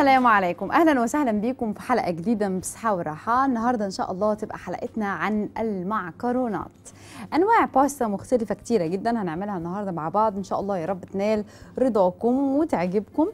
السلام عليكم اهلا وسهلا بكم في حلقه جديده من بصحه وراحه النهارده ان شاء الله تبقى حلقتنا عن المعكرونات انواع باستا مختلفه كتيره جدا هنعملها النهارده مع بعض ان شاء الله يا رب تنال رضاكم وتعجبكم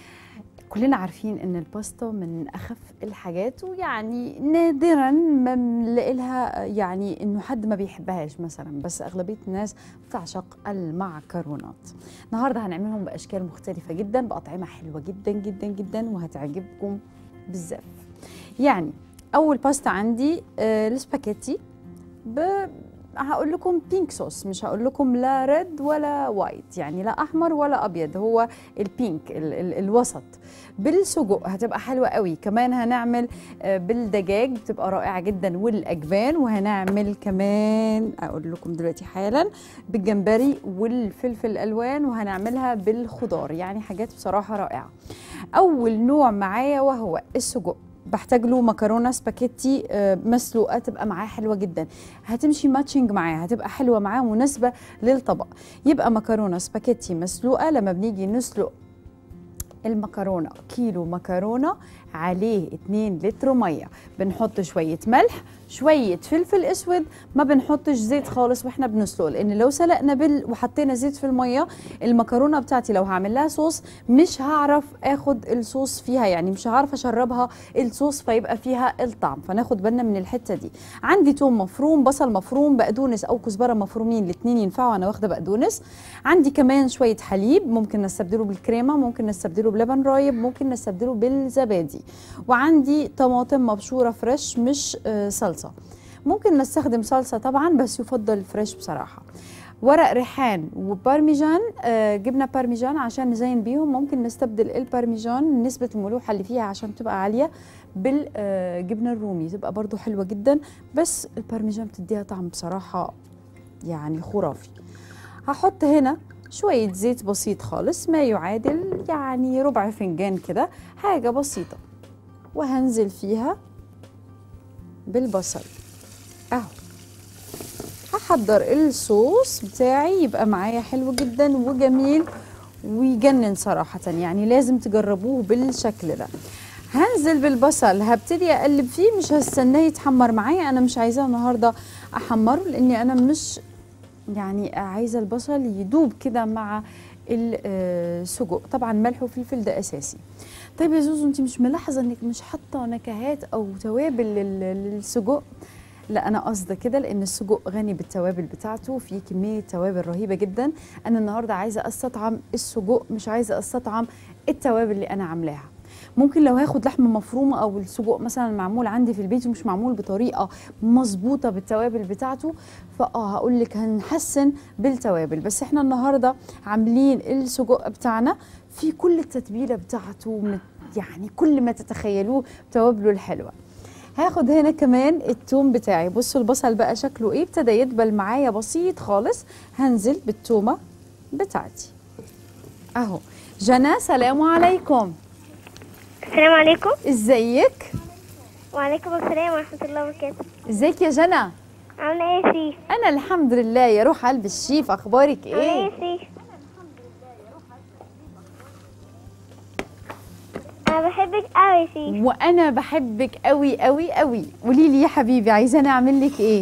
كلنا عارفين ان الباستا من اخف الحاجات ويعني نادرا ما بنلاقي لها يعني انه حد ما بيحبهاش مثلا بس اغلبيه الناس بتعشق المعكرونات النهارده هنعملهم باشكال مختلفه جدا باطعمه حلوه جدا جدا جدا وهتعجبكم بالزاف يعني اول باستا عندي آه السباكيتي ب هقول لكم بينك صوص مش هقول لكم لا ريد ولا وايت يعني لا احمر ولا ابيض هو البينك ال ال الوسط بالسجق هتبقى حلوه قوي كمان هنعمل بالدجاج بتبقى رائعه جدا والاجبان وهنعمل كمان اقول لكم دلوقتي حالا بالجمبري والفلفل الالوان وهنعملها بالخضار يعني حاجات بصراحه رائعه اول نوع معايا وهو السجق بحتاج له مكرونه سباكيتي مسلوقه تبقى معاه حلوه جدا هتمشي ماتشنج معاه هتبقى حلوه معاه مناسبه للطبق يبقى مكرونه سباكيتي مسلوقه لما بنيجي نسلق المكرونه كيلو مكرونه عليه 2 لتر ميه بنحط شويه ملح شويه فلفل اسود ما بنحطش زيت خالص واحنا بنسلق لان لو سلقنا بال وحطينا زيت في الميه المكرونه بتاعتي لو هعمل لها صوص مش هعرف اخد الصوص فيها يعني مش هعرف اشربها الصوص فيبقى فيها الطعم فناخد بالنا من الحته دي عندي توم مفروم بصل مفروم بقدونس او كزبره مفرومين الاثنين ينفعوا انا واخده بقدونس عندي كمان شويه حليب ممكن نستبدله بالكريمه ممكن نستبدله بلبن رايب ممكن نستبدله بالزبادي وعندي طماطم مبشوره فريش مش صلصه ممكن نستخدم صلصه طبعا بس يفضل فريش بصراحه ورق ريحان وبارميجان آه جبنه بارميجان عشان نزين بيهم ممكن نستبدل البارميجان نسبه الملوحه اللي فيها عشان تبقى عاليه بالجبنه الرومي تبقى برضو حلوه جدا بس البارميجان بتديها طعم بصراحه يعني خرافي هحط هنا شويه زيت بسيط خالص ما يعادل يعني ربع فنجان كده حاجه بسيطه وهنزل فيها بالبصل اهو هحضر الصوص بتاعي يبقى معايا حلو جدا وجميل ويجنن صراحة يعني لازم تجربوه بالشكل ده هنزل بالبصل هبتدي اقلب فيه مش هستناه يتحمر معايا انا مش عايزاه النهارده احمره لاني انا مش يعني عايزه البصل يدوب كده مع السجق طبعا ملح وفلفل ده اساسي طيب يا زوزو انت مش ملاحظه انك مش حاطه نكهات او توابل للسجق لا انا قصده كده لان السجق غني بالتوابل بتاعته في كميه توابل رهيبه جدا انا النهارده عايزه استطعم السجق مش عايزه استطعم التوابل اللي انا عاملاها ممكن لو هاخد لحمه مفرومه او السجق مثلا معمول عندي في البيت ومش معمول بطريقه مظبوطه بالتوابل بتاعته فاه هقول لك هنحسن بالتوابل بس احنا النهارده عاملين السجق بتاعنا في كل التتبيله بتاعته يعني كل ما تتخيلوه توابله الحلوه هاخد هنا كمان التوم بتاعي بصوا البصل بقى شكله ايه ابتدى يدبل معايا بسيط خالص هنزل بالتومه بتاعتي اهو جنى سلام عليكم السلام عليكم ازيك وعليكم السلام ورحمة الله وبركاته ازيك يا جنى عاملة ايه يا سيف؟ انا الحمد لله يا روح قلب الشيف اخبارك عاملة ايه ايه يا سيف؟ أنا بحبك أوي يا سيف وانا بحبك قوي قوي قوي قولي لي يا حبيبي عايزاني اعمل لك ايه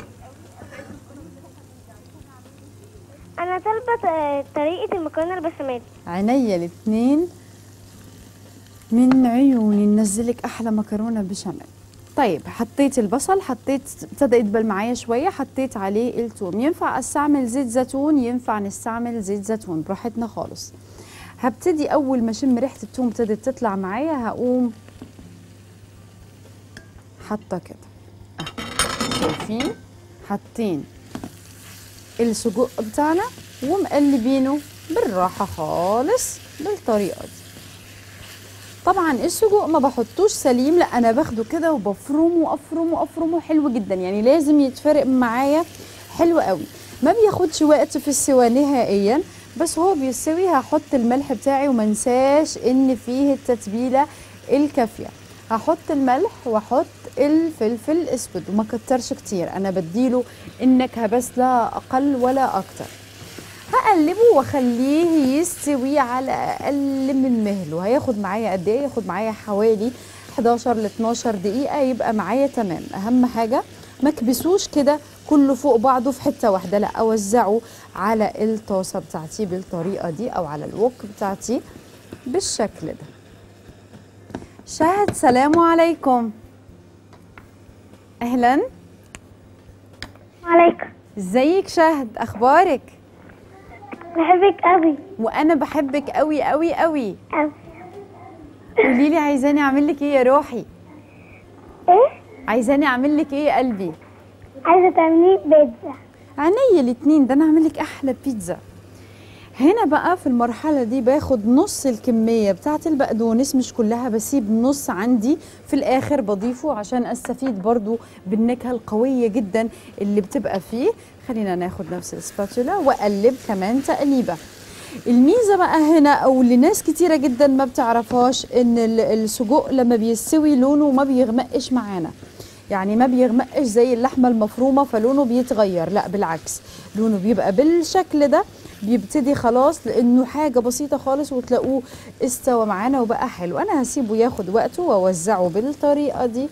أنا طالبة آه، طريقة المكرونة البشاميل عينيا الاتنين من عيوني ننزلك احلى مكرونه بشاميل طيب حطيت البصل حطيت ابتدى يدبل معايا شويه حطيت عليه الثوم ينفع استعمل زيت زيتون ينفع نستعمل زيت زيتون براحتنا خالص هبتدي اول ما اشم ريحه الثوم ابتدت تطلع معايا هقوم حاطه كده اهو شايفين حاطين السجق بتاعنا ومقلبينه بالراحه خالص بالطريقه دي طبعا السجق ما بحطوش سليم لا انا باخده كده وبفرمه افرمه افرمه حلو جدا يعني لازم يتفرق معايا حلو قوي ما بياخدش وقت في السوا نهائيا بس هو بيستوي هحط الملح بتاعي وما انساش ان فيه التتبيله الكافيه هحط الملح واحط الفلفل الاسود وما كترش كتير انا بديله النكهه بس لا اقل ولا اكتر هقلبه واخليه يستوي على اقل من مهله هياخد معايا قد ايه ياخد معايا حوالي 11 ل 12 دقيقه يبقى معايا تمام اهم حاجه ما كبسوش كده كله فوق بعضه في حته واحده لا اوزعه على الطاسه بتاعتي بالطريقه دي او على الوك بتاعتي بالشكل ده شهد سلام عليكم اهلا عليكم ازيك شهد اخبارك بحبك قوي وانا بحبك قوي قوي قوي قوي قولي لي عايزاني اعمل لك ايه يا روحي ايه عايزاني اعمل لك ايه يا قلبي عايزه تعملي بيتزا عينيا الاتنين ده انا هعمل لك احلى بيتزا هنا بقى في المرحلة دي باخد نص الكمية بتاعة البقدونس مش كلها بسيب نص عندي في الآخر بضيفه عشان أستفيد برضو بالنكهة القوية جدا اللي بتبقى فيه خلينا ناخد نفس السباتولا وأقلب كمان تقليبة الميزة بقى هنا أو اللي ناس كتيرة جدا ما بتعرفهاش إن ال- السجق لما بيستوي لونه ما بيغمقش معانا يعني ما بيغمقش زي اللحمه المفرومه فلونه بيتغير لا بالعكس لونه بيبقى بالشكل ده بيبتدي خلاص لانه حاجه بسيطه خالص وتلاقوه استوى معانا وبقى حلو انا هسيبه ياخد وقته واوزعه بالطريقه دي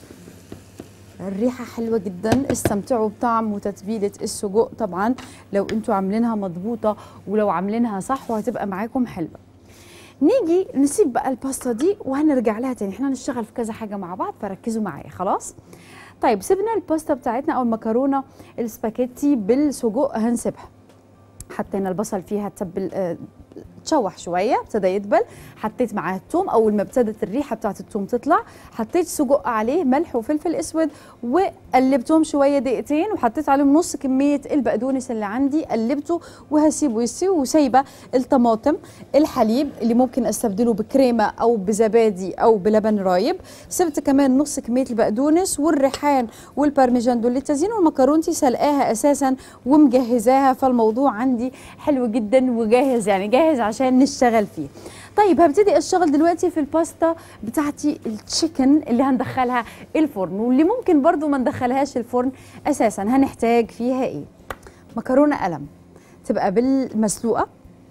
الريحة حلوة جدا استمتعوا بطعم وتتبيلة السجق طبعا لو انتوا عاملينها مضبوطة ولو عاملينها صح وهتبقى معاكم حلوة نيجي نسيب بقى الباستا دي وهنرجع لها تاني احنا هنشتغل في كذا حاجة مع بعض فركزوا معايا خلاص طيب سيبنا الباستا بتاعتنا او المكرونة السباكيتي بالسجق هنسيبها حطينا البصل فيها تبل آه، تشوح شويه ابتدى يدبل حطيت معاه الثوم اول ما ابتدت الريحه بتاعت الثوم تطلع حطيت سجق عليه ملح وفلفل اسود وقلبتهم شويه دقيقتين وحطيت عليهم نص كميه البقدونس اللي عندي قلبته وهسيبه يستوي وسايبه الطماطم الحليب اللي ممكن استبدله بكريمه او بزبادي او بلبن رايب سبت كمان نص كميه البقدونس والريحان والبارميجان دول للتزيين ومكرونتي سلقاها اساسا ومجهزاها فالموضوع عندي حلو جدا وجاهز يعني جاهز عشان نشتغل فيه طيب هبتدي اشتغل دلوقتي في الباستا بتاعتي التشيكن اللي هندخلها الفرن واللي ممكن برضو ما ندخلهاش الفرن اساسا هنحتاج فيها ايه مكرونه قلم تبقى بالمسلوقه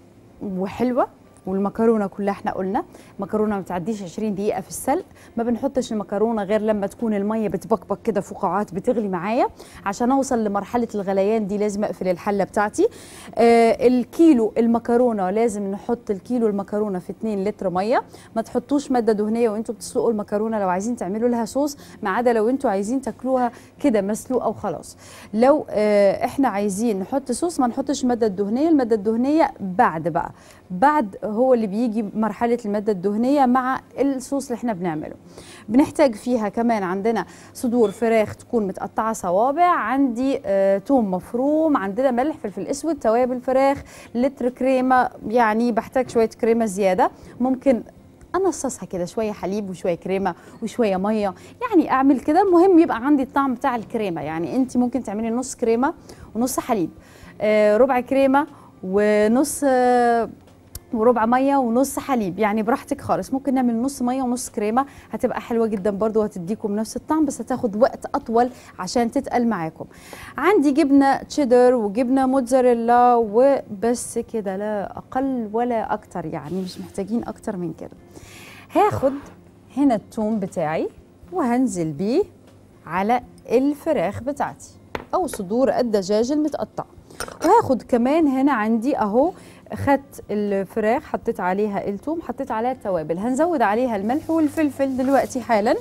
وحلوه والمكرونه كلها احنا قلنا مكرونه ما بتعديش 20 دقيقه في السلق ما بنحطش المكرونه غير لما تكون الميه بتبقبق كده فقاعات بتغلي معايا عشان اوصل لمرحله الغليان دي لازم اقفل الحله بتاعتي آه الكيلو المكرونه لازم نحط الكيلو المكرونه في 2 لتر ميه ما تحطوش ماده دهنيه وانتوا بتسلقوا المكرونه لو عايزين تعملوا لها صوص ما عدا لو انتوا عايزين تاكلوها كده مسلوقه وخلاص لو آه احنا عايزين نحط صوص ما نحطش ماده دهنيه الماده الدهنيه بعد بقى بعد هو اللي بيجي مرحله الماده الدهنيه مع الصوص اللي احنا بنعمله بنحتاج فيها كمان عندنا صدور فراخ تكون متقطعه صوابع عندي آه توم مفروم عندنا ملح فلفل اسود توابل فراخ لتر كريمه يعني بحتاج شويه كريمه زياده ممكن انصصها كده شويه حليب وشويه كريمه وشويه ميه يعني اعمل كده المهم يبقى عندي الطعم بتاع الكريمه يعني انت ممكن تعملي نص كريمه ونص حليب آه ربع كريمه ونص آه وربع ميه ونص حليب يعني براحتك خالص ممكن نعمل نص ميه ونص كريمه هتبقى حلوه جدا برضو وهتديكم نفس الطعم بس هتاخد وقت اطول عشان تتقل معاكم عندي جبنه تشيدر وجبنه موتزاريلا وبس كده لا اقل ولا اكتر يعني مش محتاجين اكتر من كده هاخد هنا التوم بتاعي وهنزل بيه على الفراخ بتاعتي او صدور الدجاج المتقطع وهاخد كمان هنا عندي اهو خدت الفراخ حطيت عليها التوم حطيت عليها التوابل هنزود عليها الملح والفلفل دلوقتي حالا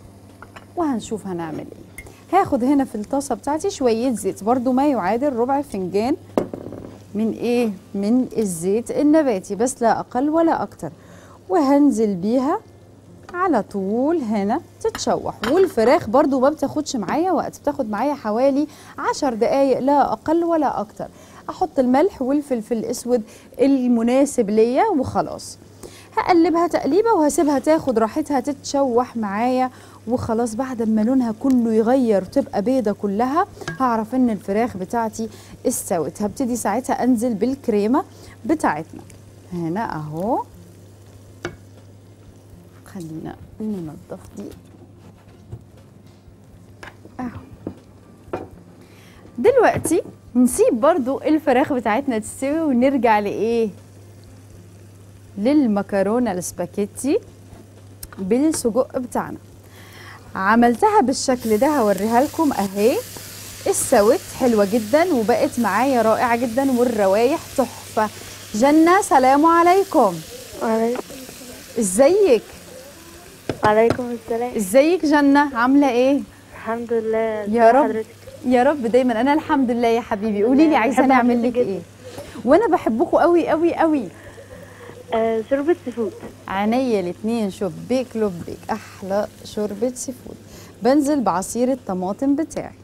وهنشوف هنعمل ايه هاخد هنا في الطاسه بتاعتي شويه زيت برضو ما يعادل ربع فنجان من ايه من الزيت النباتي بس لا اقل ولا اكتر وهنزل بيها على طول هنا تتشوح والفراخ برضو ما بتاخدش معايا وقت بتاخد معايا حوالي عشر دقايق لا اقل ولا اكتر احط الملح والفلفل الاسود المناسب ليا وخلاص هقلبها تقليبه وهسيبها تاخد راحتها تتشوح معايا وخلاص بعد ما لونها كله يغير وتبقى بيضة كلها هعرف ان الفراخ بتاعتي استوت هبتدي ساعتها انزل بالكريمة بتاعتنا هنا اهو خلينا ننضف دي اهو دلوقتي نسيب برضو الفراخ بتاعتنا تستوي ونرجع لايه للمكرونه السباكيتي بالسجق بتاعنا عملتها بالشكل ده هوريها لكم اهي استوت حلوه جدا وبقت معايا رائعه جدا والروايح تحفه جنه سلام عليكم وعليكم ازيك وعليكم السلام ازيك جنه عامله ايه الحمد لله يا رب يا رب دايما انا الحمد لله يا حبيبي قولي لي عايزه بحب نعمل لك حضرتك ايه وانا بحبكم قوي قوي قوي آه شوربة سي فود عينيا الاتنين شبيك لبيك احلى شوربه سي فود بنزل بعصير الطماطم بتاعي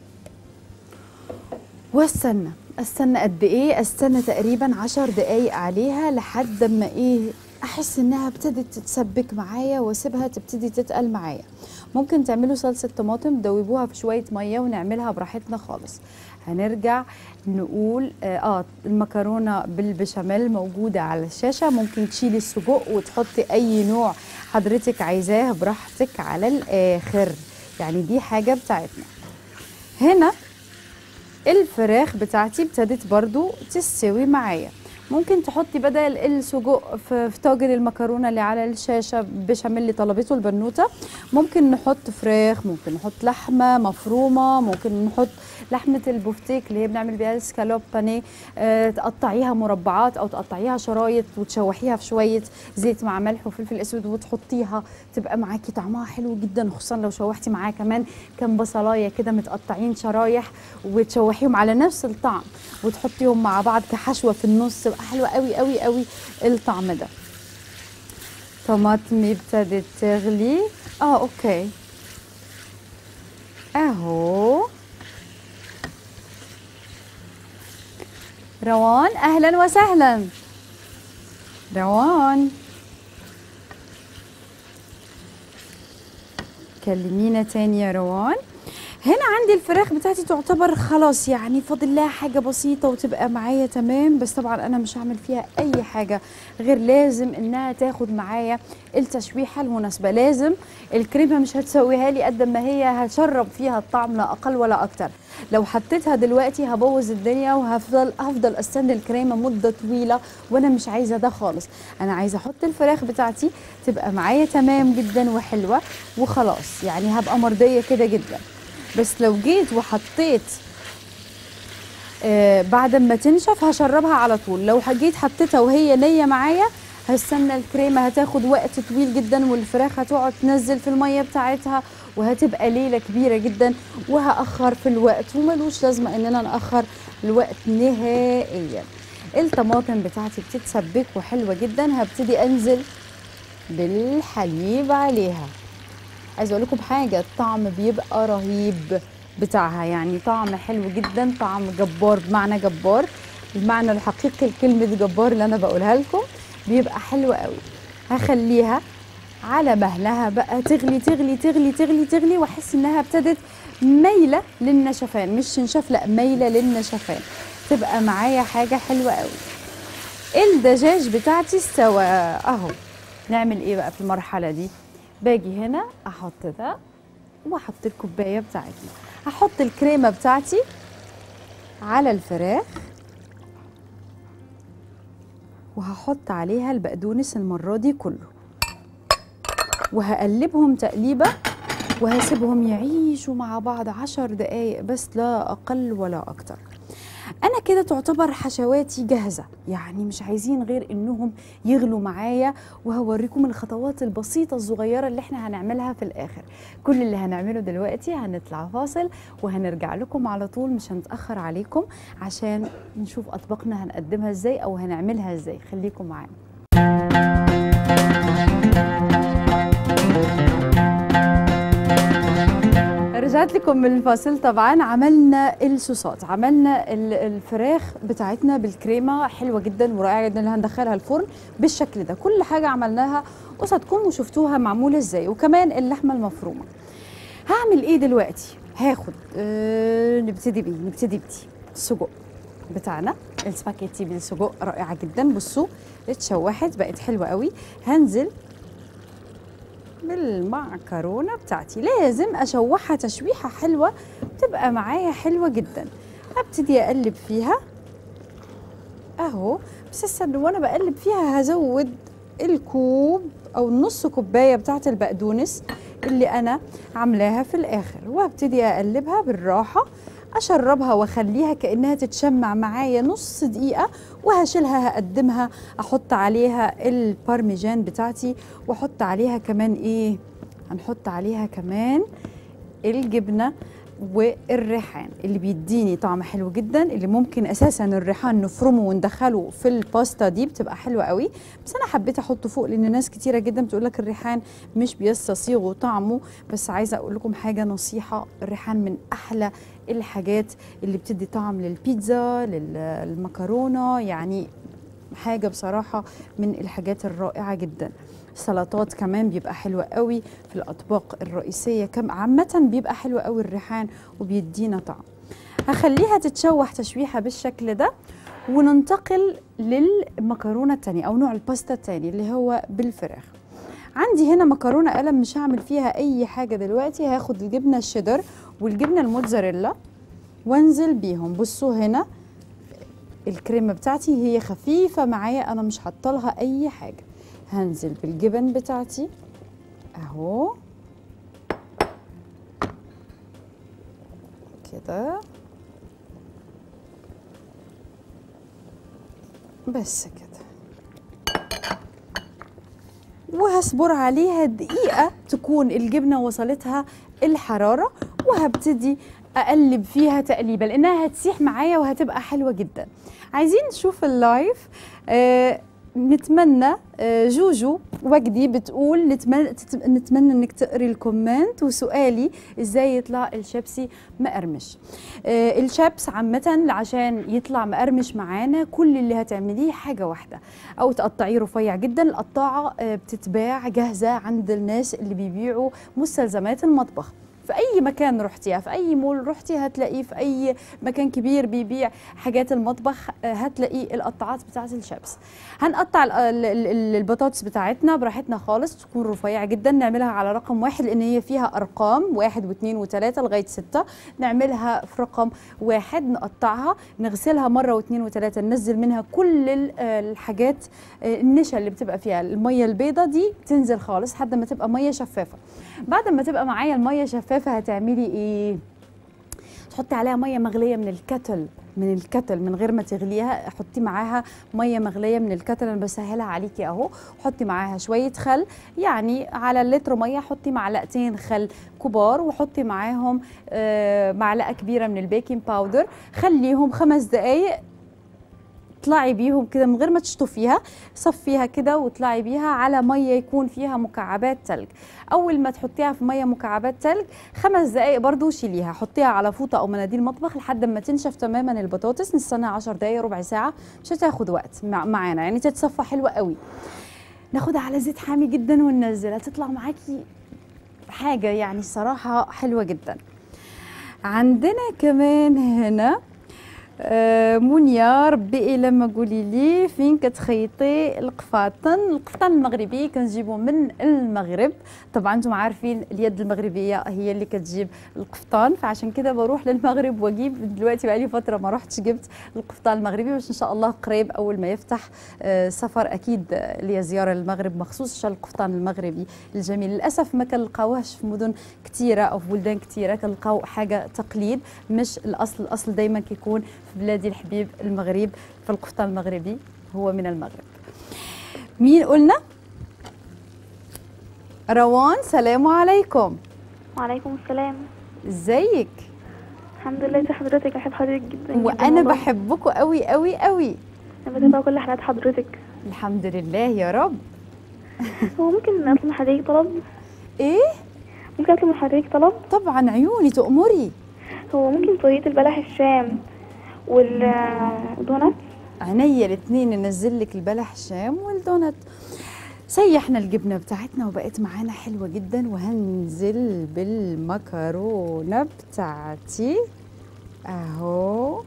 واستنى استنى قد ايه استنى تقريبا عشر دقايق عليها لحد ما ايه احس انها ابتدت تتسبك معايا واسيبها تبتدي تتقل معايا ممكن تعملوا صلصه طماطم دوبوها في شويه ميه ونعملها براحتنا خالص هنرجع نقول اه آه، المكرونه بالبشاميل موجوده على الشاشه ممكن تشيلي السجق وتحطي اي نوع حضرتك عايزاه براحتك على الاخر يعني دي حاجه بتاعتنا هنا الفراخ بتاعتي ابتدت برضو تستوي معايا ممكن تحطي بدل السجق في في طاجن المكرونه اللي على الشاشه بشاميل اللي طلبته البنوته ممكن نحط فراخ ممكن نحط لحمه مفرومه ممكن نحط لحمه البفتيك اللي هي بنعمل بيها السكالوب بانيه آه تقطعيها مربعات او تقطعيها شرايط وتشوحيها في شويه زيت مع ملح وفلفل اسود وتحطيها تبقى معاكي طعمها حلو جدا خصوصا لو شوحتي معاه كمان كام بصلايه كده متقطعين شرايح وتشوحيهم على نفس الطعم وتحطيهم مع بعض كحشوه في النص تبقى حلوه قوي قوي قوي الطعم ده طماطمي ابتدت تغلي اه اوكي اهو روان اهلا وسهلا روان كلمينا تاني يا روان هنا عندي الفراخ بتاعتي تعتبر خلاص يعني فاضل لها حاجة بسيطة وتبقى معايا تمام بس طبعا أنا مش هعمل فيها أي حاجة غير لازم إنها تاخد معايا التشويحة المناسبة لازم الكريمة مش هتسويها لي قد ما هي هتشرب فيها الطعم لا أقل ولا أكتر لو حطيتها دلوقتي هبوظ الدنيا وهفضل هفضل استنى الكريمه مده طويله وانا مش عايزه ده خالص انا عايزه احط الفراخ بتاعتي تبقى معايا تمام جدا وحلوه وخلاص يعني هبقى مرضيه كده جدا بس لو جيت وحطيت آه بعد ما تنشف هشربها على طول لو جيت حطيتها وهي نيه معايا هستنى الكريمه هتاخد وقت طويل جدا والفراخ هتقعد تنزل في الميه بتاعتها وهتبقى ليله كبيره جدا وهاخر في الوقت وملوش لازمه اننا ناخر الوقت نهائيا الطماطم بتاعتي بتتسبك وحلوه جدا هبتدي انزل بالحليب عليها عايزه اقول لكم حاجه الطعم بيبقى رهيب بتاعها يعني طعم حلو جدا طعم جبار بمعنى جبار المعنى الحقيقي لكلمه جبار اللي انا بقولها لكم بيبقى حلو قوي هخليها على مهلها بقى تغلي تغلي تغلي تغلي تغلي واحس انها ابتدت مايله للنشفان مش تنشف لا مايله للنشفان تبقى معايا حاجه حلوه قوي الدجاج بتاعتي استوى اهو نعمل ايه بقى في المرحله دي باجي هنا احط ده واحط الكوبايه بتاعتي هحط الكريمه بتاعتي على الفراخ وهحط عليها البقدونس المره دي كله وهقلبهم تقليبه وهسيبهم يعيشوا مع بعض عشر دقايق بس لا اقل ولا اكتر انا كده تعتبر حشواتي جاهزه يعني مش عايزين غير انهم يغلوا معايا وهوريكم الخطوات البسيطه الصغيره اللي احنا هنعملها في الاخر كل اللي هنعمله دلوقتي هنطلع فاصل وهنرجع لكم على طول مش هنتاخر عليكم عشان نشوف اطباقنا هنقدمها ازاي او هنعملها ازاي خليكم معانا رجعت لكم من الفاصل طبعا عملنا الصوصات عملنا ال- الفراخ بتاعتنا بالكريمه حلوه جدا ورائعه جدا اللي هندخلها الفرن بالشكل ده كل حاجه عملناها قصدكم وشفتوها معموله ازاي وكمان اللحمه المفرومه هعمل ايه دلوقتي هاخد أه نبتدي بيه نبتدي بدي السجق بتاعنا السباكيتي بالسجق رائعه جدا بصوا اتشوحت بقت حلوه قوي هنزل بالمعكرونه بتاعتي لازم اشوحها تشويحه حلوه تبقى معايا حلوه جدا ابتدي اقلب فيها اهو بس هسه وانا بقلب فيها هزود الكوب او نص كوبايه بتاعه البقدونس اللي انا عاملاها في الاخر وابتدي اقلبها بالراحه اشربها واخليها كانها تتشمع معايا نص دقيقه وهشيلها هقدمها احط عليها البارميجان بتاعتي واحط عليها كمان ايه هنحط عليها كمان الجبنه والريحان اللي بيديني طعم حلو جدا اللي ممكن اساسا الريحان نفرمه وندخله في الباستا دي بتبقى حلوه قوي بس انا حبيت احطه فوق لان ناس كتيره جدا بتقول لك الريحان مش بيستصيغوا طعمه بس عايزه اقول لكم حاجه نصيحه الريحان من احلى الحاجات اللي بتدي طعم للبيتزا للمكرونه يعني حاجه بصراحه من الحاجات الرائعه جدا سلطات كمان بيبقى حلوة قوي في الأطباق الرئيسية كم عامة بيبقى حلو قوي الريحان وبيدينا طعم هخليها تتشوح تشويحة بالشكل ده وننتقل للمكرونة التانية أو نوع الباستا التاني اللي هو بالفراخ عندي هنا مكرونة قلم مش هعمل فيها أي حاجة دلوقتي هاخد الجبنة الشيدر والجبنة الموتزاريلا وانزل بيهم بصوا هنا الكريمة بتاعتي هي خفيفة معايا أنا مش حاطة أي حاجة هنزل بالجبن بتاعتي اهو كده بس كده وهصبر عليها دقيقة تكون الجبنة وصلتها الحرارة وهبتدي أقلب فيها تقليبة لأنها هتسيح معايا وهتبقى حلوة جدا عايزين نشوف اللايف آه نتمنى جوجو وجدي بتقول نتمنى, نتمنى انك تقري الكومنت وسؤالي ازاي يطلع الشيبسي مقرمش الشيبس عامة عشان يطلع مقرمش معانا كل اللي هتعمليه حاجة واحدة او تقطعيه رفيع جدا القطاعة بتتباع جاهزة عند الناس اللي بيبيعوا مستلزمات المطبخ في اي مكان رحتيها في اي مول رحتي هتلاقيه في اي مكان كبير بيبيع حاجات المطبخ هتلاقيه القطاعات بتاعه الشيبس هنقطع البطاطس بتاعتنا براحتنا خالص تكون رفيعه جدا نعملها على رقم واحد لان هي فيها ارقام واحد واثنين وثلاثه لغايه سته نعملها في رقم واحد نقطعها نغسلها مره واثنين وثلاثه ننزل منها كل الحاجات النشا اللي بتبقى فيها الميه البيضه دي تنزل خالص لحد ما تبقى ميه شفافه بعد ما تبقى معايا الميه شفافه هتعملي ايه تحطي عليها ميه مغليه من الكتل من الكتل من غير ما تغليها حطي معاها ميه مغليه من الكتل انا بسهلها عليكي اهو حطي معاها شويه خل يعني على اللتر ميه حطي معلقتين خل كبار وحطي معاهم آه معلقه كبيره من البيكنج باودر خليهم خمس دقائق اطلعي بيهم كده من غير ما تشطفيها صفيها كده واطلعي بيها على ميه يكون فيها مكعبات تلج اول ما تحطيها في ميه مكعبات تلج خمس دقائق برضو شيليها حطيها على فوطه او مناديل مطبخ لحد ما تنشف تماما البطاطس نستنى 10 دقائق ربع ساعه مش هتاخد وقت مع معانا يعني تتصفى حلوه قوي ناخدها على زيت حامي جدا وننزلها تطلع معاكي حاجه يعني الصراحه حلوه جدا عندنا كمان هنا آه منيا ربي لما قولي لي فين كتخيطي القفاطن القفطان المغربي كنجيبو من المغرب طبعا انتم عارفين اليد المغربيه هي اللي كتجيب القفطان فعشان كده بروح للمغرب واجيب دلوقتي بقالي فتره ما رحتش جبت القفطان المغربي باش ان شاء الله قريب اول ما يفتح آه سفر اكيد ليا زياره للمغرب مخصوص عشان القفطان المغربي الجميل للاسف ما كنلقاوهش في مدن كثيره او في بلدان كثيره كنلقاو حاجه تقليد مش الاصل الاصل دايما كيكون في بلادي الحبيب المغرب في القفطان المغربي هو من المغرب مين قلنا روان سلام عليكم وعليكم السلام ازيك الحمد لله ازي حضرتك بحب حضرتك جدا جدا وانا والله. بحبكم قوي قوي قوي انا بتابع كل حلقات حضرتك الحمد لله يا رب هو ممكن اطلب من حضرتك طلب ايه ممكن اطلب من حضرتك طلب طبعا عيوني تأمري هو ممكن طريقة البلح الشام والدونات عينيا الاثنين ننزل لك البلح الشام والدونت سيحنا الجبنه بتاعتنا وبقت معانا حلوه جدا وهنزل بالمكرونه بتاعتي اهو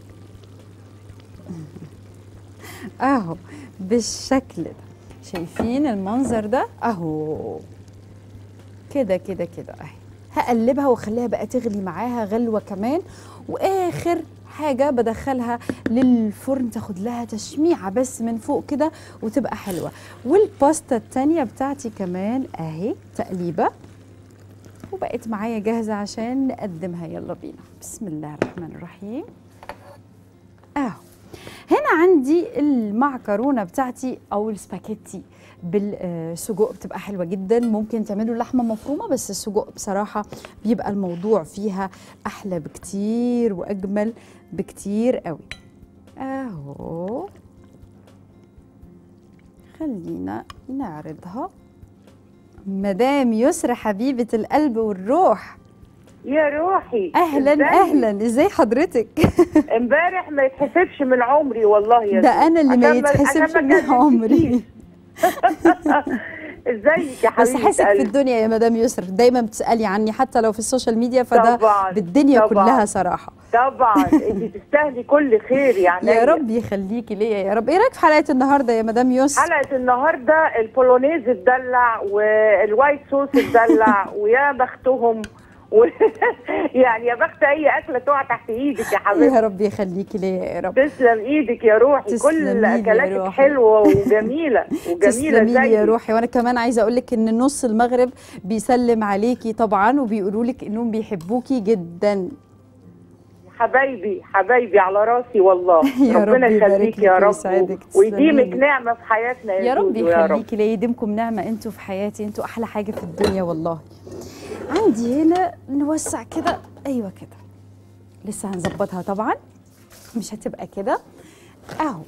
اهو بالشكل ده شايفين المنظر ده اهو كده كده كده اهي هقلبها واخليها بقى تغلي معاها غلوه كمان واخر حاجه بدخلها للفرن تاخد لها تشميعه بس من فوق كده وتبقى حلوه والباستا التانية بتاعتي كمان اهي تقليبه وبقت معايا جاهزه عشان نقدمها يلا بينا بسم الله الرحمن الرحيم اهو هنا عندي المعكرونه بتاعتي او السباكيتي بالسجق بتبقى حلوه جدا ممكن تعملوا لحمه مفرومه بس السجق بصراحه بيبقى الموضوع فيها احلى بكتير واجمل بكتير قوي اهو خلينا نعرضها مدام يسرى حبيبه القلب والروح يا روحي اهلا إزاي؟ اهلا ازاي حضرتك امبارح ما يتحسبش من عمري والله يا ده زوزو. انا اللي ما عشان يتحسبش عشان من كلمتكيش. عمري ازيك يا بس حبيبتي حاسك في قلبي؟ الدنيا يا مدام يسر دايما بتسالي عني حتى لو في السوشيال ميديا فده طبعا بالدنيا طبعا. كلها صراحه طبعا انت تستاهلي كل خير يعني يا رب يخليكي ليا يا رب ايه رايك في حلقه النهارده يا مدام يسر حلقه النهارده البولونيز اتدلع والوايت صوص اتدلع ويا بختهم و... يعني يا بخت اي اكله تقع تحت ايدك يا حبيبتي يا رب يخليكي ليا يا رب تسلم ايدك يا روحي تسلمي كل لي يا اكلاتك روحي. حلوه وجميله وجميله تسلمي لي يا زي روحي وانا كمان عايزه اقول لك ان نص المغرب بيسلم عليكي طبعا وبيقولوا لك انهم بيحبوكي جدا حبايبي حبايبي على راسي والله يا رب ربنا يبارك يخليك لك يا رب ويسعدك. ويديمك تسلميلي. نعمه في حياتنا يا, يا رب زوزو يا رب يخليكي لا يديمكم نعمه انتوا في حياتي انتوا احلى حاجه في الدنيا والله عندي هنا نوسع كده ايوه كده لسه هنظبطها طبعا مش هتبقى كده اهو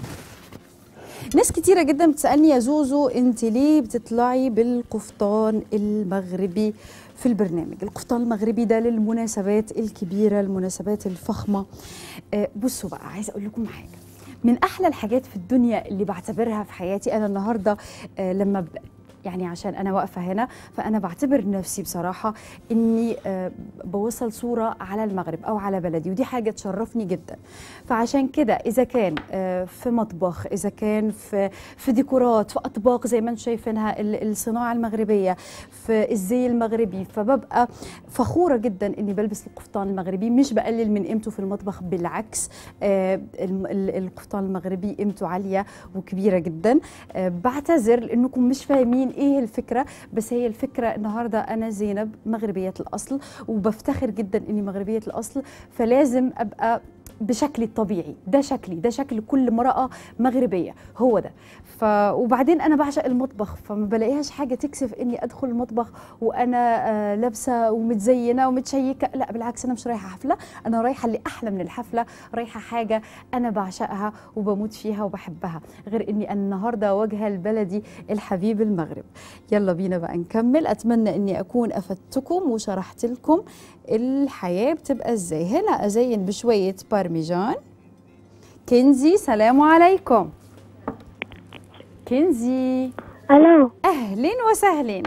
ناس كتيرة جدا بتسألني يا زوزو انت ليه بتطلعي بالقفطان المغربي في البرنامج القفطان المغربي ده للمناسبات الكبيرة المناسبات الفخمة آه، بصوا بقى عايزة اقول لكم حاجة من احلى الحاجات في الدنيا اللي بعتبرها في حياتي انا النهارده آه، لما ب... يعني عشان انا واقفه هنا فانا بعتبر نفسي بصراحه اني آه، بوصل صوره على المغرب او على بلدي ودي حاجه تشرفني جدا فعشان كده اذا كان آه، في مطبخ اذا كان في في ديكورات في اطباق زي ما انتم شايفينها ال- الصناعه المغربيه في الزي المغربي فببقى فخوره جدا اني بلبس القفطان المغربي مش بقلل من قيمته في المطبخ بالعكس آه، الم- ال- القفطان المغربي قيمته عاليه وكبيره جدا آه، بعتذر لانكم مش فاهمين ايه الفكره بس هي الفكره النهارده انا زينب مغربيه الاصل وبفتخر جدا اني مغربيه الاصل فلازم ابقى بشكلي الطبيعي ده شكلي ده شكل كل امراه مغربيه هو ده ف وبعدين انا بعشق المطبخ فما بلاقيهاش حاجه تكسف اني ادخل المطبخ وانا آه، لابسه ومتزينه ومتشيكه لا بالعكس انا مش رايحه حفله انا رايحه اللي احلى من الحفله رايحه حاجه انا بعشقها وبموت فيها وبحبها غير اني أنا النهارده واجهه لبلدي الحبيب المغرب يلا بينا بقى نكمل اتمنى اني اكون افدتكم وشرحت لكم الحياه بتبقى ازاي هنا ازين بشويه بارميجان كنزي سلام عليكم كنزي الو اهلين وسهلين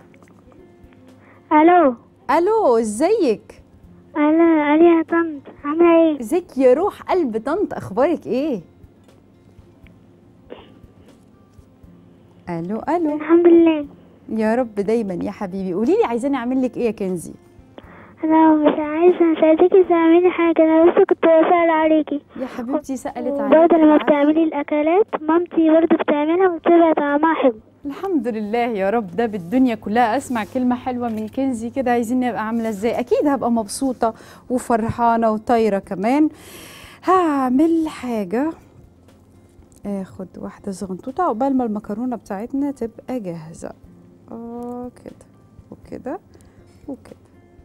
الو الو ازيك انا انا يا طنط عامله ايه ازيك يا روح قلب طنط اخبارك ايه الو الو الحمد لله يا رب دايما يا حبيبي قولي لي عايزاني اعمل لك ايه يا كنزي انا مش عايزه اساعدكي تعملي حاجه انا بس كنت بسال عليكي يا حبيبتي سالت برضه عليك لما العفو. بتعملي الاكلات مامتي برضه بتعملها وبتبقى طعمها حلو الحمد لله يا رب ده بالدنيا كلها اسمع كلمه حلوه من كنزي كده عايزين ابقى عامله ازاي اكيد هبقى مبسوطه وفرحانه وطايره كمان هعمل حاجه اخد واحده زغنطوطه عقبال ما المكرونه بتاعتنا تبقى جاهزه اه كده وكده وكده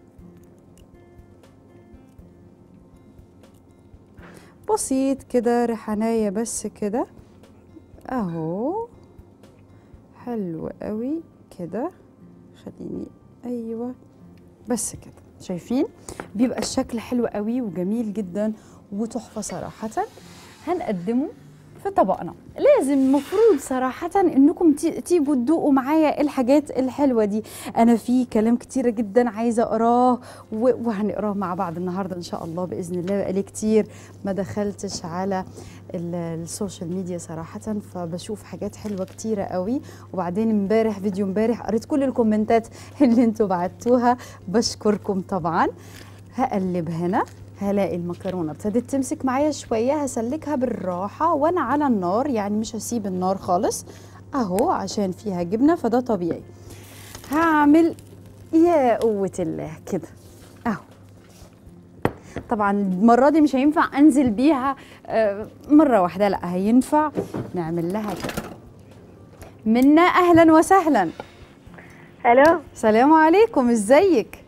بسيط كده ريحانية بس كده اهو حلو قوي كده خليني ايوه بس كده شايفين بيبقى الشكل حلو قوي وجميل جدا وتحفه صراحه هنقدمه في طبقنا لازم مفروض صراحة انكم تي- تيجوا تدوقوا معايا الحاجات الحلوة دي انا في كلام كتيرة جدا عايزة اقراه و- وهنقراه مع بعض النهاردة ان شاء الله باذن الله بقالي كتير ما دخلتش على ال- السوشيال ميديا صراحة فبشوف حاجات حلوة كتيرة قوي وبعدين امبارح فيديو امبارح قريت كل الكومنتات اللي انتوا بعتوها بشكركم طبعا هقلب هنا هلاقي المكرونه ابتدت تمسك معايا شويه هسلكها بالراحه وانا على النار يعني مش هسيب النار خالص اهو عشان فيها جبنه فده طبيعي هعمل يا قوه الله كده اهو طبعا المره دي مش هينفع انزل بيها آه، مره واحده لا هينفع نعمل لها كده منا اهلا وسهلا الو سلام عليكم ازيك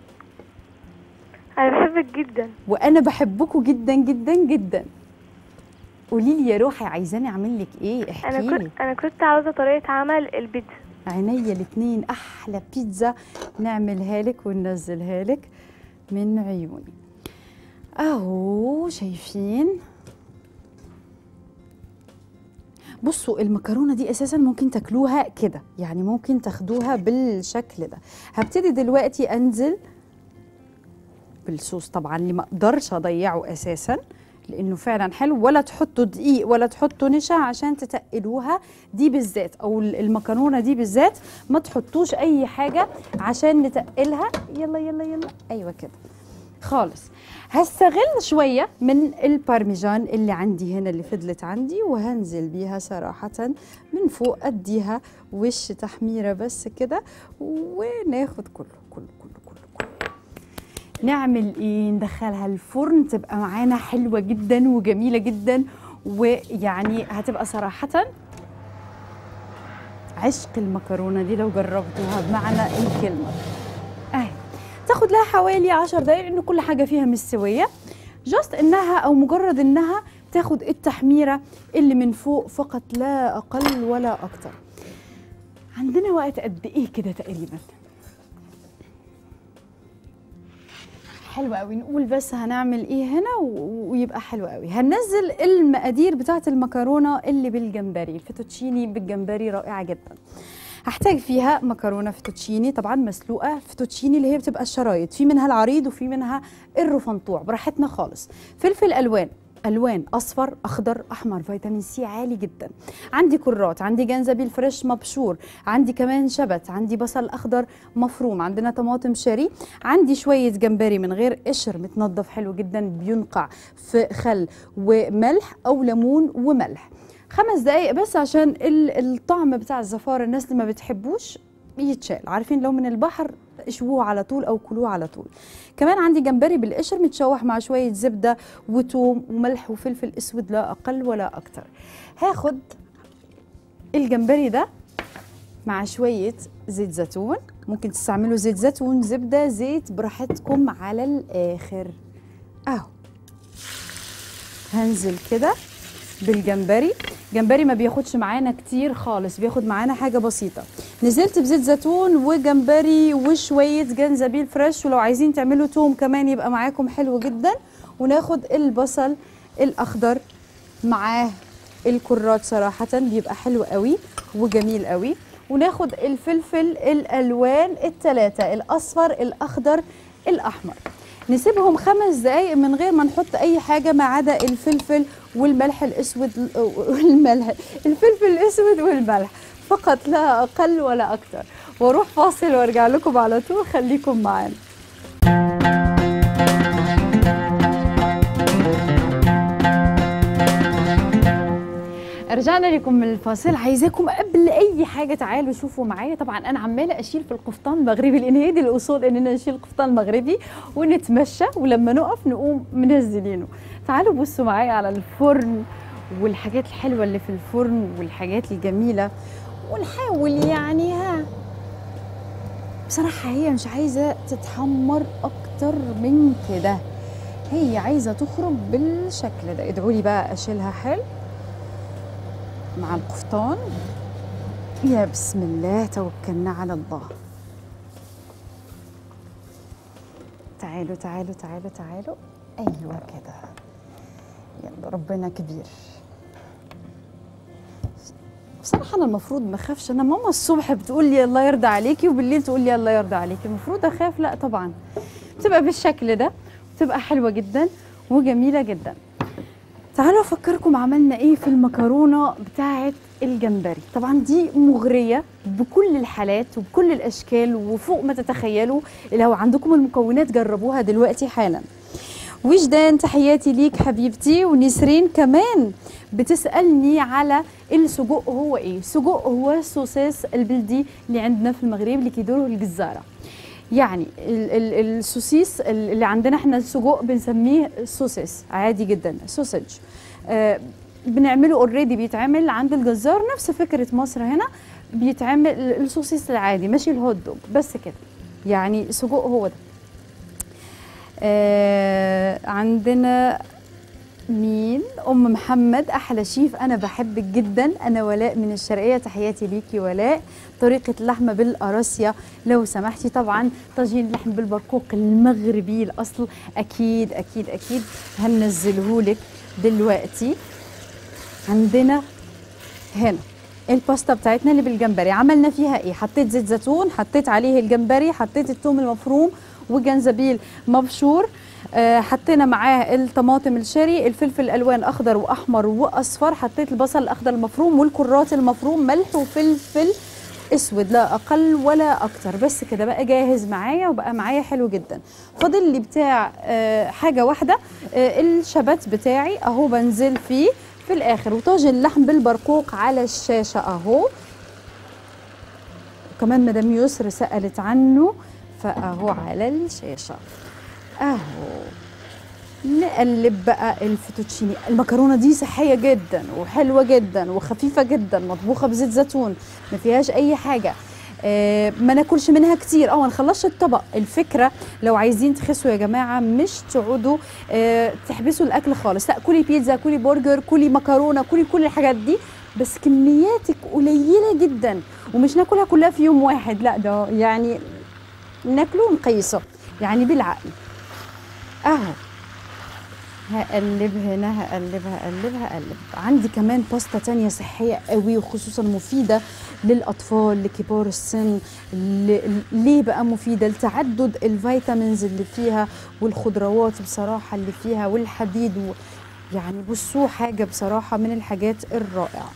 انا بحبك جدا وانا بحبكم جدا جدا جدا قولي لي يا روحي عايزاني اعمل لك ايه احكي انا لي كنت انا كنت عاوزه طريقه عمل البيتزا عينيا الاتنين احلى بيتزا نعملها لك وننزلها لك من عيوني اهو شايفين بصوا المكرونه دي اساسا ممكن تاكلوها كده يعني ممكن تاخدوها بالشكل ده هبتدي دلوقتي انزل بالصوص طبعا اللي ما اقدرش اضيعه اساسا لانه فعلا حلو ولا تحطوا دقيق ولا تحطوا نشا عشان تتقلوها دي بالذات او المكرونه دي بالذات ما تحطوش اي حاجه عشان نتقلها يلا يلا يلا ايوه كده خالص هستغل شويه من البارميجان اللي عندي هنا اللي فضلت عندي وهنزل بيها صراحه من فوق اديها وش تحميره بس كده وناخد كله كله كله كله كله نعمل ايه ندخلها الفرن تبقى معانا حلوه جدا وجميله جدا ويعني هتبقى صراحه عشق المكرونه دي لو جربتوها بمعنى الكلمه اهي تاخد لها حوالي 10 دقايق لان كل حاجه فيها مستويه جاست انها او مجرد انها تاخد التحميره اللي من فوق فقط لا اقل ولا اكتر عندنا وقت قد ايه كده تقريبا حلو قوي نقول بس هنعمل ايه هنا و- ويبقى حلو قوي هننزل المقادير بتاعه المكرونه اللي بالجمبري الفيتوتشيني بالجمبري رائعه جدا هحتاج فيها مكرونه فيتوتشيني طبعا مسلوقه فيتوتشيني اللي هي بتبقى الشرايط في منها العريض وفي منها الرفنطوع براحتنا خالص فلفل الوان الوان اصفر اخضر احمر فيتامين سي عالي جدا عندي كرات عندي جنزبيل فريش مبشور عندي كمان شبت عندي بصل اخضر مفروم عندنا طماطم شاري عندي شويه جمبري من غير قشر متنضف حلو جدا بينقع في خل وملح او ليمون وملح خمس دقايق بس عشان ال- الطعم بتاع الزفارة الناس اللي ما بتحبوش يتشال عارفين لو من البحر اشووه على طول او كلوه على طول كمان عندي جمبري بالقشر متشوح مع شويه زبده وتوم وملح وفلفل اسود لا اقل ولا اكتر هاخد الجمبري ده مع شويه زيت زيتون ممكن تستعملوا زيت زيتون زبده زيت براحتكم على الاخر اهو هنزل كده بالجمبري جمبري ما بياخدش معانا كتير خالص بياخد معانا حاجه بسيطه نزلت بزيت زيتون وجمبري وشويه جنزبيل فريش ولو عايزين تعملوا توم كمان يبقى معاكم حلو جدا وناخد البصل الاخضر معاه الكرات صراحه بيبقى حلو قوي وجميل قوي وناخد الفلفل الالوان الثلاثه الاصفر الاخضر الاحمر نسيبهم خمس دقايق من غير ما نحط اي حاجه ما عدا الفلفل والملح الاسود والملح الفلفل الاسود والملح فقط لا اقل ولا اكتر واروح فاصل وارجع لكم على طول خليكم معانا رجعنا لكم من الفاصل عايزاكم قبل اي حاجه تعالوا شوفوا معايا طبعا انا عماله اشيل في القفطان المغربي لان هي دي الاصول اننا نشيل القفطان المغربي ونتمشى ولما نقف نقوم منزلينه تعالوا بصوا معايا على الفرن والحاجات الحلوه اللي في الفرن والحاجات الجميله ونحاول يعني ها بصراحه هي مش عايزه تتحمر اكتر من كده هي عايزه تخرج بالشكل ده ادعوا لي بقى اشيلها حلو مع القفطان يا بسم الله توكلنا على الله تعالوا تعالوا تعالوا تعالوا ايوه كده يلا ربنا كبير بصراحة أنا المفروض ما أخافش أنا ماما الصبح بتقول لي الله يرضى عليكي وبالليل تقول لي الله يرضى عليكي المفروض أخاف لا طبعا بتبقى بالشكل ده بتبقى حلوة جدا وجميلة جدا تعالوا افكركم عملنا ايه في المكرونه بتاعه الجمبري طبعا دي مغريه بكل الحالات وبكل الاشكال وفوق ما تتخيلوا لو عندكم المكونات جربوها دلوقتي حالا وجدان تحياتي ليك حبيبتي ونسرين كمان بتسألني على السجق هو ايه سجق هو السوسيس البلدي اللي عندنا في المغرب اللي كيدوره الجزارة يعني ال- ال- السوسيس اللي عندنا احنا السجق بنسميه سوسيس عادي جدا سوسج آه بنعمله اوريدي بيتعمل عند الجزار نفس فكرة مصر هنا بيتعمل السوسيس العادي ماشي الهوت دوج بس كده يعني سجق هو ده آه عندنا مين ام محمد احلى شيف انا بحبك جدا انا ولاء من الشرقيه تحياتي ليكي ولاء طريقه اللحمه بالقراصيه لو سمحتي طبعا طاجين اللحم بالبرقوق المغربي الاصل اكيد اكيد اكيد هننزلهولك دلوقتي عندنا هنا الباستا بتاعتنا اللي بالجمبري عملنا فيها ايه حطيت زيت زيتون حطيت عليه الجمبري حطيت الثوم المفروم وجنزبيل مبشور آه، حطينا معاه الطماطم الشيري الفلفل الالوان اخضر واحمر واصفر حطيت البصل الاخضر المفروم والكرات المفروم ملح وفلفل اسود لا اقل ولا اكتر بس كده بقى جاهز معايا وبقى معايا حلو جدا فاضل لي بتاع آه، حاجه واحده آه، الشبت بتاعي اهو بنزل فيه في الاخر وطاجن اللحم بالبرقوق على الشاشه اهو كمان مدام يسر سالت عنه فاهو على الشاشه اهو نقلب بقى الفوتوتشيني المكرونه دي صحيه جدا وحلوه جدا وخفيفه جدا مطبوخه بزيت زيتون ما فيهاش اي حاجه آه ما ناكلش منها كتير اه ما نخلصش الطبق الفكره لو عايزين تخسوا يا جماعه مش تقعدوا آه تحبسوا الاكل خالص لا كلي بيتزا كلي برجر كلي مكرونه كلي كل الحاجات دي بس كمياتك قليله جدا ومش ناكلها كلها في يوم واحد لا ده يعني ناكله ونقيسه يعني بالعقل اهو هقلب هنا هقلب هقلب هقلب عندي كمان باستا تانية صحية قوي وخصوصا مفيدة للأطفال لكبار السن ل- ليه بقى مفيدة لتعدد الفيتامينز اللي فيها والخضروات بصراحة اللي فيها والحديد و... يعني بصوا حاجة بصراحة من الحاجات الرائعة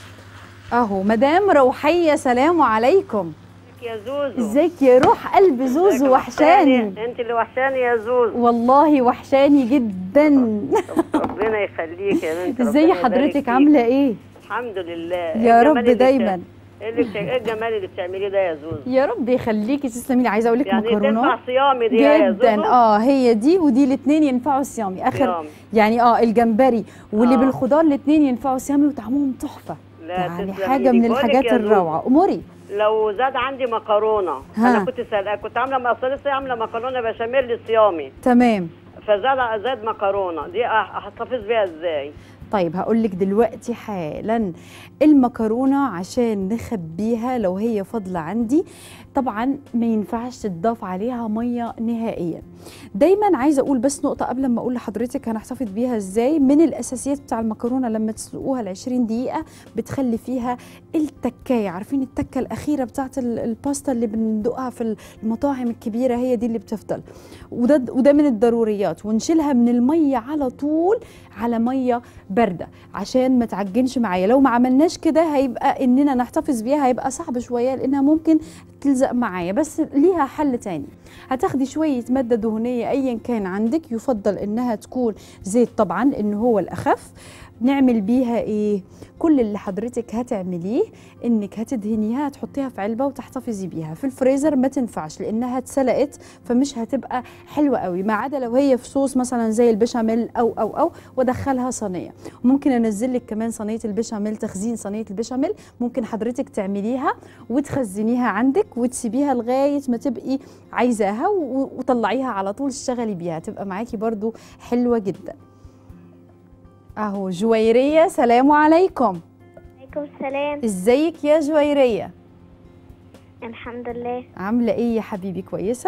اهو مدام روحية سلام عليكم يا زوزو ازيك يا روح قلب زوزو وحشاني انت اللي وحشاني يا زوزو والله وحشاني جدا ربنا يخليك يا بنت ازاي ربنا يبارك حضرتك فيك. عامله ايه الحمد لله يا إيه رب الجمال اللي دايما بتع- ايه اللي بتع... ايه الجمال اللي بتعمليه ده يا زوزو يا رب يخليكي تسلمي لي عايزه اقول لك يعني تنفع مكرونات صيامي دي يا جدا زوزو اه هي دي ودي الاثنين ينفعوا صيامي اخر صيام. يعني اه الجمبري واللي آه. بالخضار الاثنين ينفعوا صيامي وطعمهم تحفه لا يعني تسلمي حاجه لي. من بقولك الحاجات يا زوزو، الروعه اموري لو زاد عندي مكرونه ها. انا كنت سألة كنت عامله اصل لسه عامله مكرونه بشاميل صيامي تمام فزاد زاد مكرونه دي أح- احتفظ بيها ازاي طيب هقول لك دلوقتي حالا المكرونه عشان نخبيها لو هي فاضله عندي طبعا ما ينفعش تضاف عليها ميه نهائيا دايما عايزه اقول بس نقطه قبل ما اقول لحضرتك هنحتفظ بيها ازاي من الاساسيات بتاع المكرونه لما تسلقوها ل 20 دقيقه بتخلي فيها التكايه عارفين التكه الاخيره بتاعت ال- الباستا اللي بندوقها في المطاعم الكبيره هي دي اللي بتفضل وده وده من الضروريات ونشيلها من الميه على طول على ميه بارده عشان ما تعجنش معايا لو ما عملناش كده هيبقى اننا نحتفظ بيها هيبقى صعب شويه لانها ممكن تلزق معايا بس ليها حل تاني هتاخدي شويه ماده دهنيه ايا كان عندك يفضل انها تكون زيت طبعا ان هو الاخف نعمل بيها ايه كل اللي حضرتك هتعمليه انك هتدهنيها هتحطيها في علبه وتحتفظي بيها في الفريزر ما تنفعش لانها اتسلقت فمش هتبقى حلوه قوي ما عدا لو هي في صوص مثلا زي البشاميل او او او وادخلها صينيه ممكن انزل لك كمان صينيه البشاميل تخزين صينيه البشاميل ممكن حضرتك تعمليها وتخزنيها عندك وتسيبيها لغايه ما تبقي عايزاها و- وطلعيها على طول اشتغلي بيها تبقى معاكي برضو حلوه جدا اهو جويريه سلام عليكم عليكم السلام ازيك يا جويريه الحمد لله عامله ايه يا حبيبي كويسه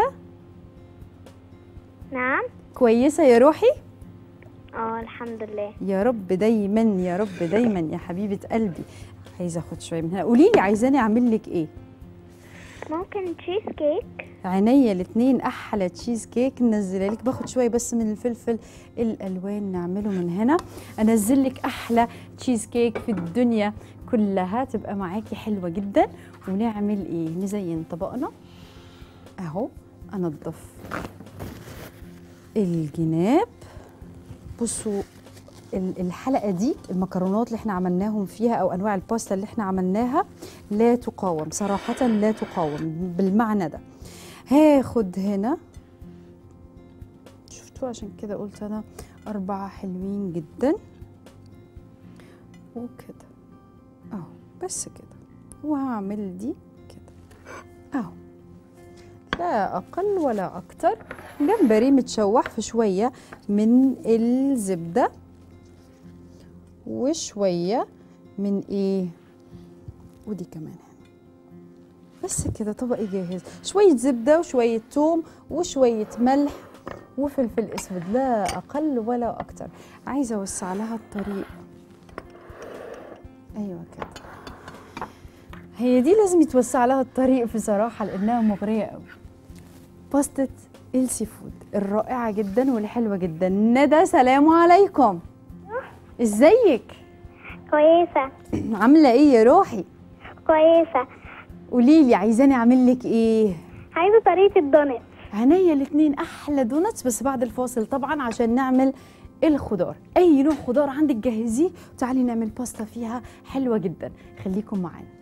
نعم كويسه يا روحي اه الحمد لله يا رب دايما يا رب دايما يا حبيبه قلبي عايزه اخد شويه من هنا قولي لي عايزاني اعمل لك ايه ممكن تشيز كيك عينيا الاتنين احلى تشيز كيك ننزلها لك باخد شويه بس من الفلفل الالوان نعمله من هنا انزل لك احلى تشيز كيك في الدنيا كلها تبقى معاكي حلوه جدا ونعمل ايه نزين طبقنا اهو انضف الجناب بصوا ال- الحلقه دي المكرونات اللي احنا عملناهم فيها او انواع الباستا اللي احنا عملناها لا تقاوم صراحه لا تقاوم بالمعنى ده هاخد هنا شفتوا عشان كده قلت انا اربعه حلوين جدا وكده اهو بس كده وهعمل دي كده اهو لا اقل ولا اكتر جمبري متشوح في شويه من الزبده وشويه من ايه ودي كمان هنا بس كده طبقي جاهز شويه زبده وشويه توم وشويه ملح وفلفل اسود لا اقل ولا اكتر عايزه اوسع لها الطريق ايوه كده هي دي لازم يتوسع لها الطريق بصراحه لانها مغريه قوي باستا السي فود الرائعه جدا والحلوه جدا ندى سلام عليكم ازيك كويسة عامله ايه يا روحي كويسة قولي لي عايزاني اعمل لك ايه عايزة طريقة الدونت عينيا الاثنين احلى دونتس بس بعد الفاصل طبعا عشان نعمل الخضار اي نوع خضار عندك جهزيه وتعالي نعمل باستا فيها حلوه جدا خليكم معانا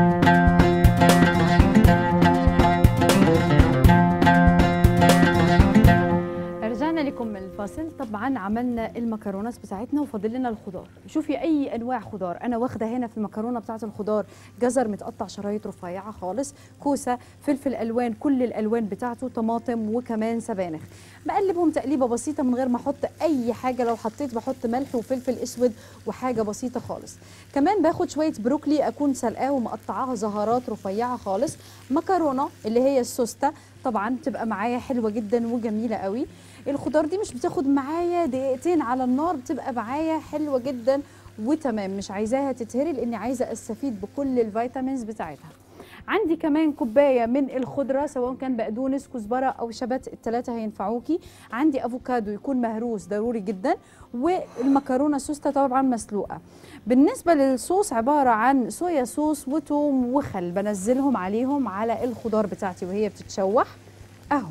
رجعنا لكم من الفاصل طبعا عملنا المكرونات بتاعتنا وفاضل لنا الخضار شوفي اي انواع خضار انا واخده هنا في المكرونه بتاعت الخضار جزر متقطع شرايط رفيعه خالص كوسه فلفل الوان كل الالوان بتاعته طماطم وكمان سبانخ بقلبهم تقليبه بسيطه من غير ما احط اي حاجه لو حطيت بحط ملح وفلفل اسود وحاجه بسيطه خالص كمان باخد شويه بروكلي اكون سلقاه ومقطعاها زهرات رفيعه خالص مكرونه اللي هي السوسته طبعا بتبقى معايا حلوه جدا وجميله قوي الخضار دي مش بتاخد معايا دقيقتين على النار بتبقى معايا حلوه جدا وتمام مش عايزاها تتهري لاني عايزه استفيد بكل الفيتامينز بتاعتها عندي كمان كوبايه من الخضره سواء كان بقدونس كزبره او شبت الثلاثه هينفعوكي عندي افوكادو يكون مهروس ضروري جدا والمكرونه سوسته طبعا مسلوقه بالنسبه للصوص عباره عن صويا صوص وتوم وخل بنزلهم عليهم على الخضار بتاعتي وهي بتتشوح اهو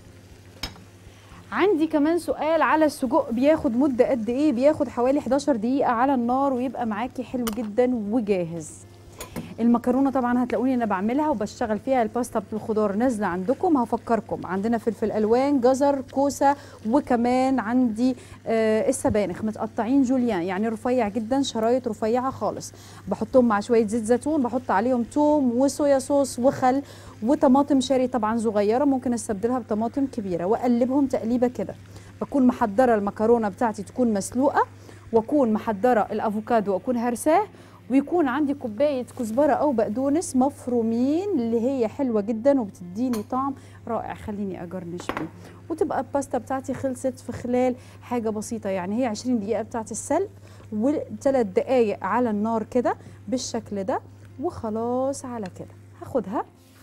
عندي كمان سؤال على السجق بياخد مده قد ايه بياخد حوالي 11 دقيقه على النار ويبقى معاكي حلو جدا وجاهز المكرونه طبعا هتلاقوني انا بعملها وبشتغل فيها الباستا بالخضار نازله عندكم هفكركم عندنا فلفل الوان جزر كوسه وكمان عندي آه السبانخ متقطعين جوليان يعني رفيع جدا شرايط رفيعه خالص بحطهم مع شويه زيت زيتون بحط عليهم توم وصويا صوص وخل وطماطم شاري طبعا صغيره ممكن استبدلها بطماطم كبيره واقلبهم تقليبه كده بكون محضره المكرونه بتاعتي تكون مسلوقه واكون محضره الافوكادو واكون هرساه ويكون عندي كوبايه كزبره او بقدونس مفرومين اللي هي حلوه جدا وبتديني طعم رائع خليني اجرنش بيه وتبقى الباستا بتاعتي خلصت في خلال حاجه بسيطه يعني هي 20 دقيقه بتاعت السلق وثلاث دقائق على النار كده بالشكل ده وخلاص على كده هاخدها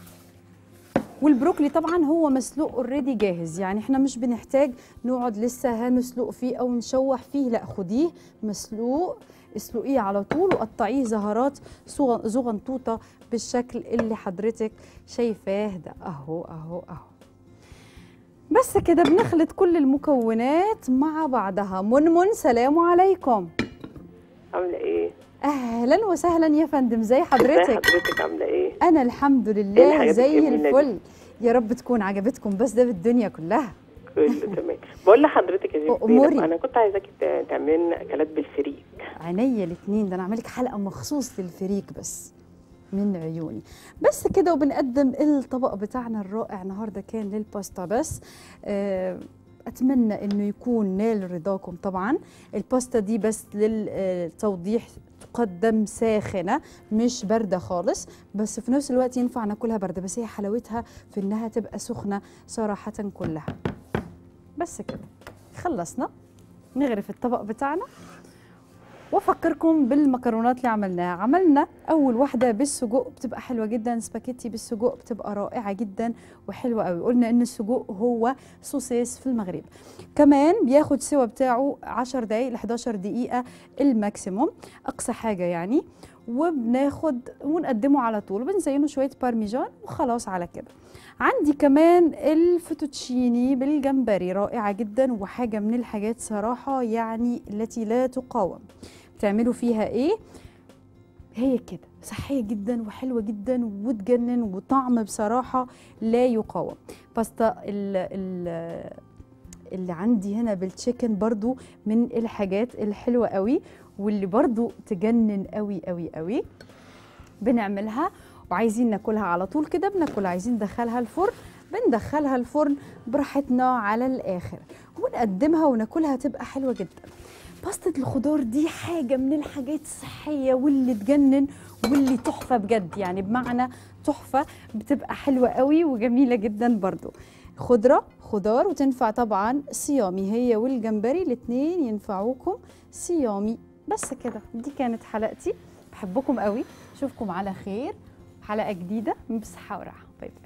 والبروكلي طبعا هو مسلوق اوريدي جاهز يعني احنا مش بنحتاج نقعد لسه هنسلق فيه او نشوح فيه لا خديه مسلوق اسلقيه على طول وقطعيه زهرات صغ- زغنطوطه بالشكل اللي حضرتك شايفاه ده اهو اهو اهو بس كده بنخلط كل المكونات مع بعضها منمن سلام عليكم عامله ايه؟ اهلا وسهلا يا فندم زي ازي حضرتك حضرتك عامله ايه؟ انا الحمد إيه لله الحاجات زي الجميلة دي؟ الفل يا رب تكون عجبتكم بس ده بالدنيا كلها كله تمام بقول لحضرتك يا جيف أموري. زينب انا كنت عايزاكي ت- تعملي لنا اكلات بالفريك عينيا الاثنين ده انا اعمل لك حلقه مخصوص للفريك بس من عيوني بس كده وبنقدم الطبق بتاعنا الرائع النهارده كان للباستا بس آه، اتمنى انه يكون نال رضاكم طبعا الباستا دي بس للتوضيح تقدم ساخنه مش بارده خالص بس في نفس الوقت ينفع ناكلها بارده بس هي حلاوتها في انها تبقى سخنه صراحه كلها بس كده خلصنا نغرف الطبق بتاعنا وافكركم بالمكرونات اللي عملناها عملنا اول واحده بالسجق بتبقى حلوه جدا سباكيتي بالسجق بتبقى رائعه جدا وحلوه قوي قلنا ان السجق هو سوسيس في المغرب كمان بياخد سوا بتاعه 10 دقائق ل 11 دقيقه الماكسيموم اقصى حاجه يعني وبناخد ونقدمه على طول بنزينه شويه بارميجان وخلاص على كده عندي كمان الفوتوتشيني بالجمبري رائعه جدا وحاجه من الحاجات صراحه يعني التي لا تقاوم بتعملوا فيها ايه هي كده صحيه جدا وحلوه جدا وتجنن وطعم بصراحه لا يقاوم باستا ال ال اللي عندي هنا بالتشيكن برضو من الحاجات الحلوه قوي واللي برضو تجنن قوي قوي قوي بنعملها وعايزين ناكلها على طول كده بناكل عايزين ندخلها الفرن بندخلها الفرن براحتنا على الاخر ونقدمها وناكلها تبقى حلوه جدا باستا الخضار دي حاجه من الحاجات الصحيه واللي تجنن واللي تحفه بجد يعني بمعنى تحفه بتبقى حلوه قوي وجميله جدا برضو خضره خضار وتنفع طبعا صيامي هي والجمبري الاتنين ينفعوكم صيامي بس كده دي كانت حلقتي بحبكم قوي اشوفكم على خير حلقه جديده من بصحه وراحه باي باي